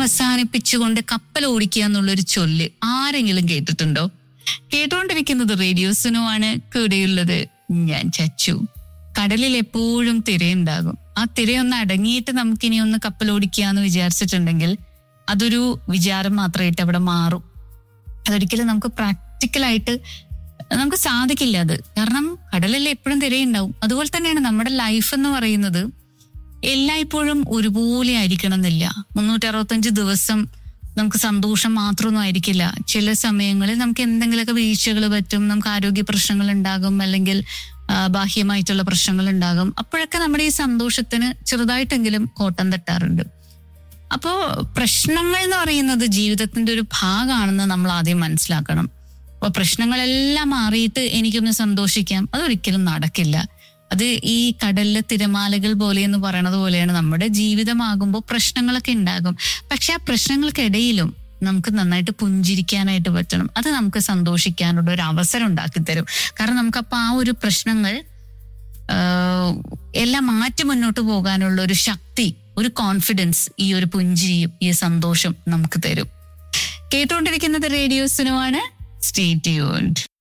അവസാനിപ്പിച്ചുകൊണ്ട് കപ്പൽ ഓടിക്കുക എന്നുള്ളൊരു ചൊല്ല് ആരെങ്കിലും കേട്ടിട്ടുണ്ടോ കേട്ടുകൊണ്ടിരിക്കുന്നത് റേഡിയോസിനോ ആണ് കൂടെയുള്ളത് ഞാൻ ചച്ചു കടലിൽ എപ്പോഴും തിരയുണ്ടാകും ആ തിരയൊന്ന് അടങ്ങിയിട്ട് നമുക്കിനി ഒന്ന് കപ്പൽ ഓടിക്കുക എന്ന് വിചാരിച്ചിട്ടുണ്ടെങ്കിൽ അതൊരു വിചാരം മാത്രമായിട്ട് അവിടെ മാറും അതൊരിക്കലും നമുക്ക് പ്രാക്ടിക്കലായിട്ട് നമുക്ക് സാധിക്കില്ല അത് കാരണം കടലിൽ എപ്പോഴും തിരയുണ്ടാവും അതുപോലെ തന്നെയാണ് നമ്മുടെ ലൈഫ് എന്ന് പറയുന്നത് എല്ലായ്പ്പോഴും ഒരുപോലെ ആയിരിക്കണം എന്നില്ല മുന്നൂറ്റി അറുപത്തഞ്ച് ദിവസം നമുക്ക് സന്തോഷം മാത്രമൊന്നും ആയിരിക്കില്ല ചില സമയങ്ങളിൽ നമുക്ക് എന്തെങ്കിലുമൊക്കെ വീഴ്ചകൾ പറ്റും നമുക്ക് ആരോഗ്യ പ്രശ്നങ്ങൾ ഉണ്ടാകും അല്ലെങ്കിൽ ആ, ബാഹ്യമായിട്ടുള്ള പ്രശ്നങ്ങൾ ഉണ്ടാകും അപ്പോഴൊക്കെ നമ്മുടെ ഈ സന്തോഷത്തിന് ചെറുതായിട്ടെങ്കിലും കോട്ടം തട്ടാറുണ്ട് അപ്പോ പ്രശ്നങ്ങൾ എന്ന് പറയുന്നത് ജീവിതത്തിന്റെ ഒരു ഭാഗമാണെന്ന് നമ്മൾ ആദ്യം മനസ്സിലാക്കണം അപ്പൊ പ്രശ്നങ്ങളെല്ലാം മാറിയിട്ട് എനിക്കൊന്ന് സന്തോഷിക്കാം അതൊരിക്കലും നടക്കില്ല അത് ഈ കടലിലെ തിരമാലകൾ പോലെ എന്ന് പറയണത് പോലെയാണ് നമ്മുടെ ജീവിതമാകുമ്പോൾ പ്രശ്നങ്ങളൊക്കെ ഉണ്ടാകും പക്ഷെ ആ പ്രശ്നങ്ങൾക്കിടയിലും നമുക്ക് നന്നായിട്ട് പുഞ്ചിരിക്കാനായിട്ട് പറ്റണം അത് നമുക്ക് സന്തോഷിക്കാനുള്ള ഒരു അവസരം ഉണ്ടാക്കി തരും കാരണം നമുക്കപ്പോൾ ആ ഒരു പ്രശ്നങ്ങൾ ആഹ് എല്ലാം മാറ്റി മുന്നോട്ട് പോകാനുള്ള ഒരു ശക്തി ഒരു കോൺഫിഡൻസ് ഈ ഒരു പുഞ്ചിരിയും ഈ സന്തോഷം നമുക്ക് തരും കേട്ടുകൊണ്ടിരിക്കുന്നത് റേഡിയോ സിനുമാണ് സ്റ്റേ ട്യൂൺഡ്